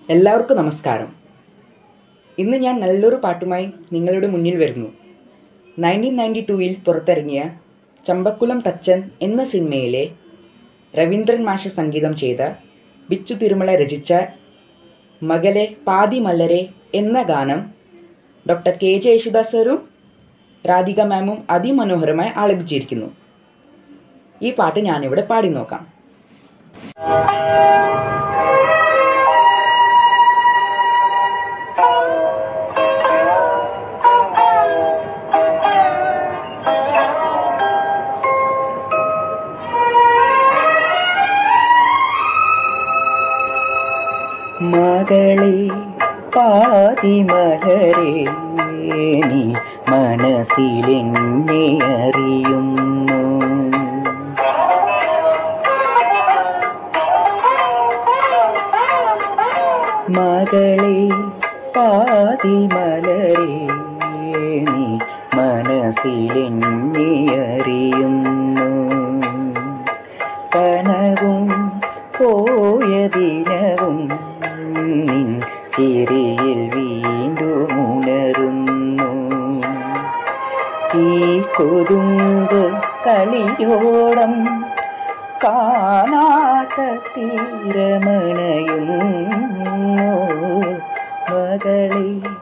എല്ലാവർക്കും നമസ്കാരം ഇന്ന് ഞാൻ നല്ലൊരു പാട്ടുമായി നിങ്ങളുടെ മുന്നിൽ വരുന്നു നയൻറ്റീൻ നയൻറ്റി ടൂവിൽ പുറത്തിറങ്ങിയ ചമ്പക്കുളം തച്ചൻ എന്ന സിനിമയിലെ രവീന്ദ്രൻ മാഷ സംഗീതം ചെയ്ത ബിച്ചു തിരുമല രചിച്ച മകലെ പാതി മലരെ എന്ന ഗാനം ഡോക്ടർ കെ ജെ യേശുദാസ് സാറും രാധിക മാമും അതിമനോഹരമായി ആലപിച്ചിരിക്കുന്നു ഈ പാട്ട് ഞാനിവിടെ പാടി നോക്കാം മകളെ പാതിമലരെ നീ മനസ്സിലെന്നെ അറിയുന്നു മകളെ പാതിമലരെ നീ മനസ്സിലെന്നെ അറിയുന്നു കനവും പോയ ദിനവും നിൻ ചിരിയിൽ വീണ്ടും ഉണരുന്നു ഈ കൊതുമ്പ് കളിയോടം കാണാത്ത തീരമണയുന്നു മകളെ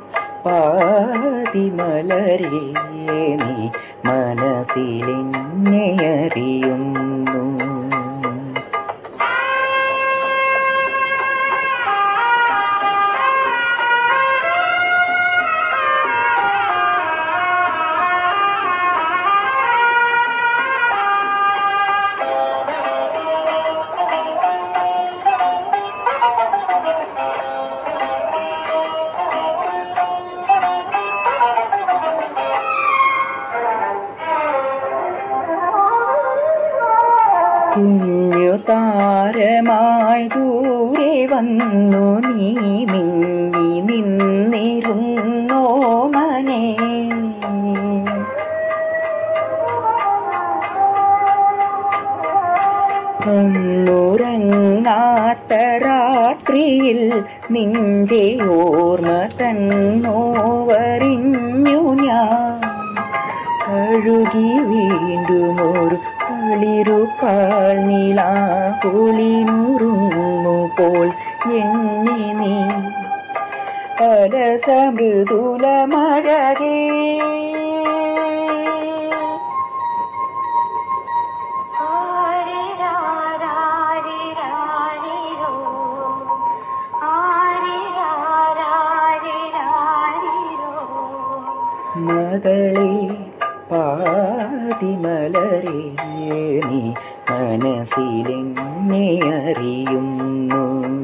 പാതിമലരെ നീ മനസ്സിലെന്നെ അറിയുന്നു കുഞ്ഞു താരമായി ദൂരെ വന്നു നീ മിന്നി നിന്നിരുന്നോ മനെ ഒന്നുറങ്ങാത്ത രാത്രിയിൽ നിന്റെ ഓർമ്മ തന്നോവറിഞ്ഞു ഞാൻ കഴുകി വീണ്ടും ഒരു കളിരുപ്പാൽ നിലാ പൊളിനുറുങ്ങു പോൽ എന്നെ നീ അരസമൃദുല മഴകേ മകളെ പാതിമലരെ നീ മനസ്സിലെന്നെ അറിയുന്നു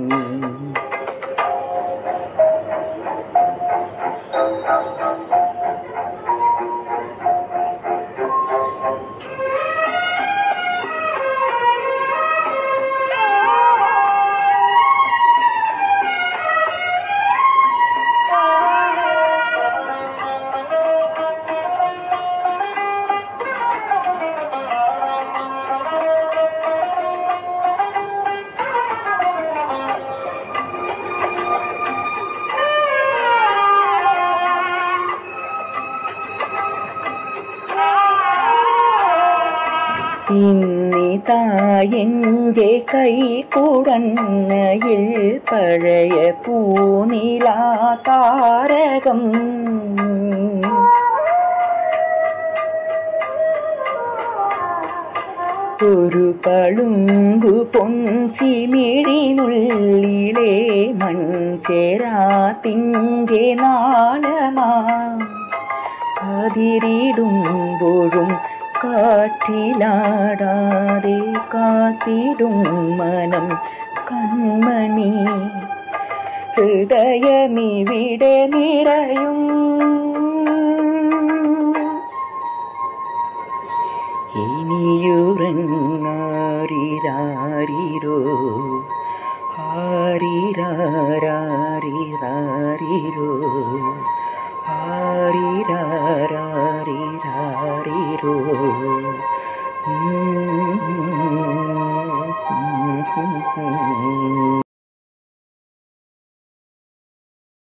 ഇന്നിതായെൻ്റെ കൈ കുടന്നയിൽ പഴയ പൂനിലാ താരകം ഒരു പളുമ്പു പൊഞ്ചിമിഴിനുള്ളിലെ മൺചേരാത്തിൻ്റെ നാളമാ അതിരിടുമ്പോഴും കാറ്റിലാടാതെ കാത്തിടും മനം കൺമണി ഹൃദയമിവിടെ നിറയും ഇനിയുറങ്ങാരിരാരിരോ ആരിരാരിരാരിരോ ആരിരാരിരാരിരോ ഉം